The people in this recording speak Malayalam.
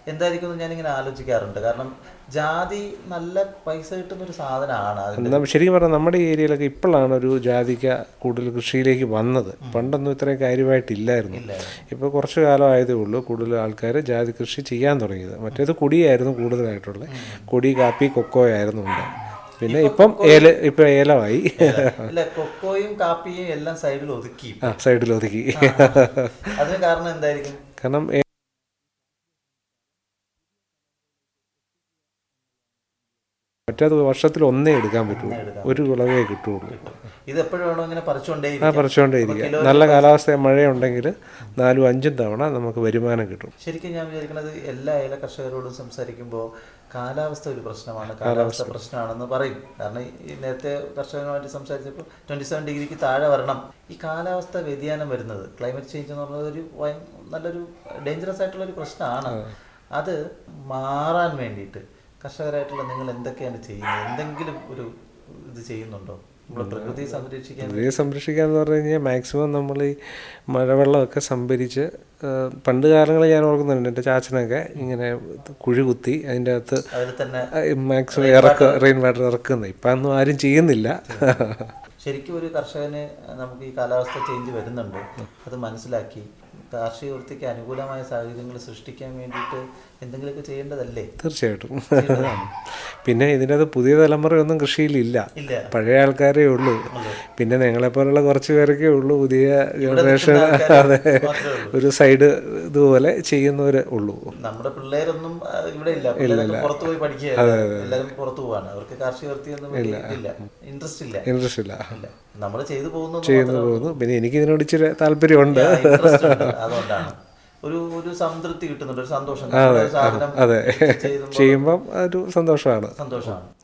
എന്തായിരിക്കും എന്ന് ഞാനിങ്ങനെ ആലോചിക്കാറുണ്ട് കാരണം ജാതി നല്ല പൈസ കിട്ടുന്ന ഒരു സാധനമാണ് അതിന്റെ നം- ശരിക്കും പറഞ്ഞാൽ നമ്മുടെ ഈ ഏരിയയിലൊക്കെ ഇപ്പോഴാണ് ഒരു ജാതിക്ക കൂടുതൽ കൃഷിയിലേക്ക് വന്നത് പണ്ടൊന്നും ഇത്രയും കാര്യമായിട്ടില്ലായിരുന്നു ഇപ്പോൾ കുറച്ച് കാലം ആയതേ ഉള്ളൂ കൂടുതൽ ആൾക്കാർ ജാതി കൃഷി ചെയ്യാൻ തുടങ്ങിയത് മറ്റേത് കൊടിയായിരുന്നു കൂടുതലായിട്ടുള്ളത് കൊടി കാപ്പി കൊക്കോ ആയിരുന്നു ഉണ്ട് പിന്നെ ഇപ്പം ഏല ഇപ്പം ഏലമായി ഇല്ല കൊക്കോയും കാപ്പിയും എല്ലാം സൈഡിൽ ഒതുക്കി ആ സൈഡിൽ ഒതുക്കി അതിന് കാരണം എന്തായിരിക്കും കാരണം ഏ- മറ്റേത് വർഷത്തിൽ ഒന്നേ എടുക്കാൻ പറ്റുള്ളൂ ഒരു വിളവേ കിട്ടുള്ളൂ ഇത് എപ്പോഴും വേണോ ഇങ്ങനെ പറിച്ചുകൊണ്ടേ ആ പറിച്ചുകൊണ്ടേയിരിക്കുക നല്ല കാലാവസ്ഥ മഴയുണ്ടെങ്കിൽ നാലും അഞ്ചും തവണ നമുക്ക് വരുമാനം കിട്ടും ശരിക്കും ഞാൻ വിചാരിക്കുന്നത് എല്ലാ ഏല കർഷകരോടും സംസാരിക്കുമ്പോൾ കാലാവസ്ഥ ഒരു പ്രശ്നമാണ് കാലാവസ്ഥ പ്രശ്നമാണെന്ന് പറയും കാരണം ഈ നേരത്തെ കർഷകരുമായിട്ട് സംസാരിച്ചപ്പോൾ ട്വൻറ്റി സെവൻ ഡിഗ്രിക്ക് താഴെ വരണം ഈ കാലാവസ്ഥ വ്യതിയാനം വരുന്നത് ക്ലൈമറ്റ് ചേഞ്ച് എന്ന് പറയുന്നത് ഒരു ഭയ- നല്ലൊരു ഡേഞ്ചറസ് ആയിട്ടുള്ള ഒരു പ്രശ്നമാണ് അത് മാറാൻ വേണ്ടിയിട്ട് കർഷകരായിട്ടുള്ള നിങ്ങൾ എന്തൊക്കെയാണ് ചെയ്യുന്നത് എന്തെങ്കിലും ഒരു ഇത് ചെയ്യുന്നുണ്ടോ നമ്മൾ പ്രകൃതിയെ സംരക്ഷിക്കാൻ പ്രകൃതിയെ സംരക്ഷിക്കുക എന്ന് പറഞ്ഞു കഴിഞ്ഞാൽ മാക്സിമം നമ്മൾ ഈ മഴവെള്ളമൊക്കെ സംഭരിച്ച് ആ, പണ്ട് കാലങ്ങളിൽ ഞാൻ ഓർക്കുന്നുണ്ട് എൻ്റെ ചാച്ചനൊക്കെ ഇങ്ങനെ കുഴി കുത്തി അതിൻ്റെ അകത്ത് അതിൽ തന്നെ മാക്സിമം ഇറക്കുക റെയിൻ വാട്ടർ ഇറക്കുന്നത് ഇപ്പം ഒന്നും ആരും ചെയ്യുന്നില്ല ശരിക്കും ഒരു കർഷകന് നമുക്ക് ഈ കാലാവസ്ഥ ചേഞ്ച് വരുന്നുണ്ട് അത് മനസ്സിലാക്കി കാർഷിക വൃത്തിക്ക് അനുകൂലമായ സാഹചര്യങ്ങൾ സൃഷ്ടിക്കാൻ വേണ്ടിയിട്ട് എന്തെങ്കിലുമൊക്കെ ചെയ്യേണ്ടതല്ലേ തീർച്ചയായിട്ടും പിന്നെ ഇതിൻ്റെ അകത്ത് പുതിയ തലമുറയൊന്നും കൃഷിയിലില്ല ഇല്ല പഴയ ആൾക്കാരേ ഉള്ളൂ പിന്നെ ഞങ്ങളെപ്പോലുള്ള കുറച്ച് പേരൊക്കെ ഉള്ളൂ പുതിയ ജനറേഷൻ ആൾക്കാര് അതെ മാത്രമേ ഉള്ളൂ. ഒരു സൈഡ് ഇതുപോലെ ചെയ്യുന്നവരെ ഉള്ളൂ നമ്മുടെ പിള്ളേരൊന്നും ആ, ഇവിടെ ഇല്ല പിള്ളേരൊക്കെ പുറത്തു പോയി പഠിക്കുകയല്ല എല്ലാവരും പുറത്തു പോവാണ് അവർക്ക് കാർഷിക വൃത്തിയൊന്നും വലിയ ഇതില്ല ഇൻട്രസ്റ്റ് ഇല്ല ഇൻട്രസ്റ്റ് ഇല്ല ഇല്ല നമ്മൾ ചെയ്തു പോകുന്നു ചെയ്യുന്നു പോകുന്നു പിന്നെ എനിക്ക് ഇതിനോട് ഇച്ചിരി താല്പര്യമുണ്ട് ഇൻട്രസ്റ്റ് ഉണ്ട് അതുകൊണ്ടാണ് ഒരു ഒരു സംതൃപ്തി കിട്ടുന്നുണ്ട് ഒരു സന്തോഷം നമ്മളൊരു സാധനം അതെ ചെയ്യുമ്പോൾ ചെയ്യുമ്പം ഒരു സന്തോഷമാണ് സന്തോഷമാണ്